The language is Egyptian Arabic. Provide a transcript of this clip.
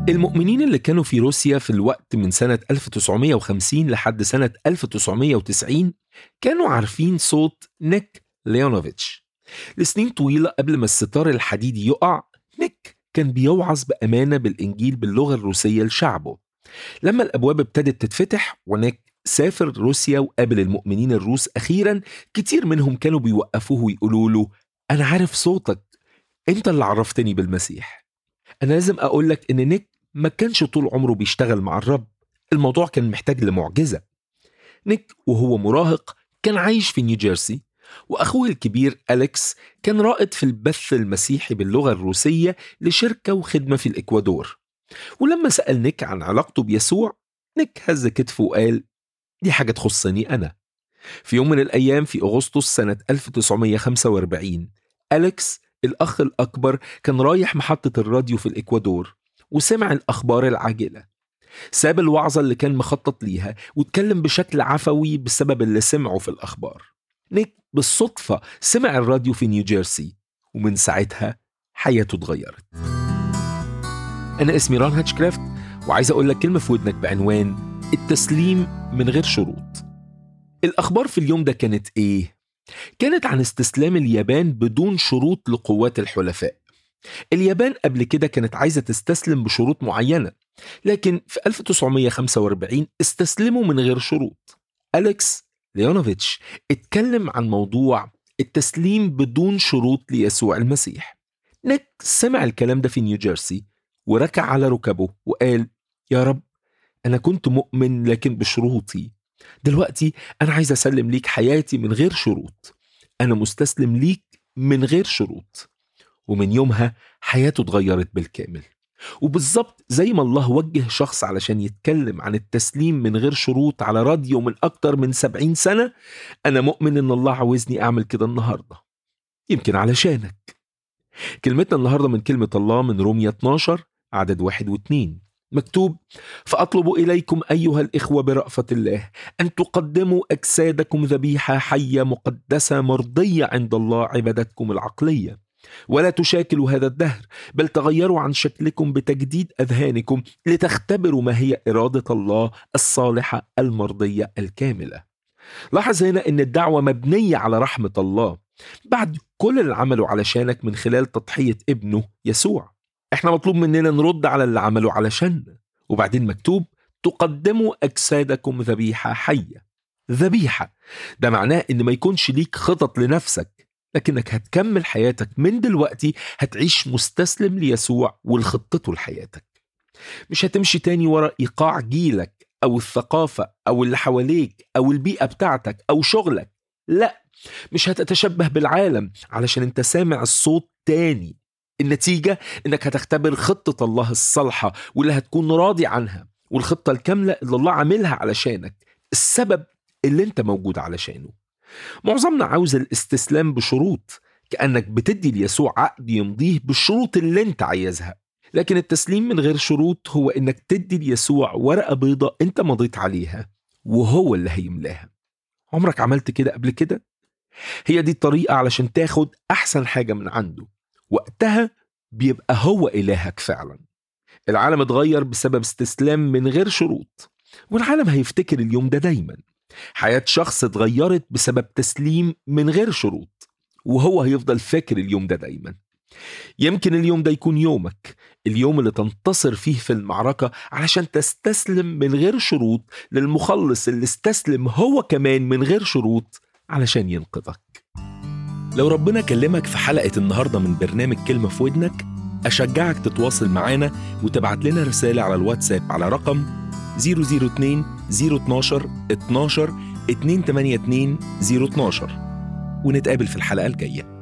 المؤمنين اللي كانوا في روسيا في الوقت من سنة 1950 لحد سنة 1990 كانوا عارفين صوت نيك ليونوفيتش لسنين طويلة قبل ما الستار الحديدي يقع نيك كان بيوعظ بأمانة بالإنجيل باللغة الروسية لشعبه لما الأبواب ابتدت تتفتح ونيك سافر روسيا وقابل المؤمنين الروس أخيرا كتير منهم كانوا بيوقفوه ويقولوا له أنا عارف صوتك أنت اللي عرفتني بالمسيح أنا لازم أقول لك إن نيك ما كانش طول عمره بيشتغل مع الرب الموضوع كان محتاج لمعجزة نيك وهو مراهق كان عايش في نيوجيرسي وأخوه الكبير أليكس كان رائد في البث المسيحي باللغة الروسية لشركة وخدمة في الإكوادور ولما سأل نيك عن علاقته بيسوع نيك هز كتفه وقال دي حاجة تخصني أنا في يوم من الأيام في أغسطس سنة 1945 أليكس الأخ الأكبر كان رايح محطة الراديو في الإكوادور وسمع الأخبار العاجلة ساب الوعظة اللي كان مخطط ليها واتكلم بشكل عفوي بسبب اللي سمعه في الأخبار نيك بالصدفة سمع الراديو في نيوجيرسي ومن ساعتها حياته اتغيرت أنا اسمي ران هاتشكرافت وعايز أقول لك كلمة في ودنك بعنوان التسليم من غير شروط الأخبار في اليوم ده كانت إيه؟ كانت عن استسلام اليابان بدون شروط لقوات الحلفاء اليابان قبل كده كانت عايزة تستسلم بشروط معينة لكن في 1945 استسلموا من غير شروط أليكس ليونوفيتش اتكلم عن موضوع التسليم بدون شروط ليسوع المسيح نيك سمع الكلام ده في نيوجيرسي وركع على ركبه وقال يا رب أنا كنت مؤمن لكن بشروطي دلوقتي أنا عايز أسلم ليك حياتي من غير شروط أنا مستسلم ليك من غير شروط ومن يومها حياته اتغيرت بالكامل وبالظبط زي ما الله وجه شخص علشان يتكلم عن التسليم من غير شروط على راديو من أكتر من سبعين سنة أنا مؤمن إن الله عاوزني أعمل كده النهاردة يمكن علشانك كلمتنا النهاردة من كلمة الله من رومية 12 عدد واحد واثنين مكتوب فأطلب إليكم أيها الإخوة برأفة الله أن تقدموا أجسادكم ذبيحة حية مقدسة مرضية عند الله عبادتكم العقلية ولا تشاكلوا هذا الدهر بل تغيروا عن شكلكم بتجديد اذهانكم لتختبروا ما هي اراده الله الصالحه المرضيه الكامله. لاحظ هنا ان الدعوه مبنيه على رحمه الله بعد كل اللي عمله علشانك من خلال تضحيه ابنه يسوع. احنا مطلوب مننا نرد على اللي عمله علشاننا وبعدين مكتوب تقدموا اجسادكم ذبيحه حيه. ذبيحه ده معناه ان ما يكونش ليك خطط لنفسك لكنك هتكمل حياتك من دلوقتي هتعيش مستسلم ليسوع ولخطته لحياتك مش هتمشي تاني ورا إيقاع جيلك أو الثقافة أو اللي حواليك أو البيئة بتاعتك أو شغلك لا مش هتتشبه بالعالم علشان انت سامع الصوت تاني النتيجة انك هتختبر خطة الله الصالحة واللي هتكون راضي عنها والخطة الكاملة اللي الله عاملها علشانك السبب اللي انت موجود علشانه معظمنا عاوز الاستسلام بشروط كأنك بتدي ليسوع عقد يمضيه بالشروط اللي انت عايزها لكن التسليم من غير شروط هو انك تدي ليسوع ورقة بيضة انت مضيت عليها وهو اللي هيملاها عمرك عملت كده قبل كده؟ هي دي الطريقة علشان تاخد أحسن حاجة من عنده وقتها بيبقى هو إلهك فعلا العالم اتغير بسبب استسلام من غير شروط والعالم هيفتكر اليوم ده دايما حياة شخص اتغيرت بسبب تسليم من غير شروط وهو هيفضل فاكر اليوم ده دايما يمكن اليوم ده يكون يومك اليوم اللي تنتصر فيه في المعركة علشان تستسلم من غير شروط للمخلص اللي استسلم هو كمان من غير شروط علشان ينقذك لو ربنا كلمك في حلقة النهاردة من برنامج كلمة في ودنك أشجعك تتواصل معانا وتبعت لنا رسالة على الواتساب على رقم 002 012 12 282 012 ونتقابل في الحلقة الجاية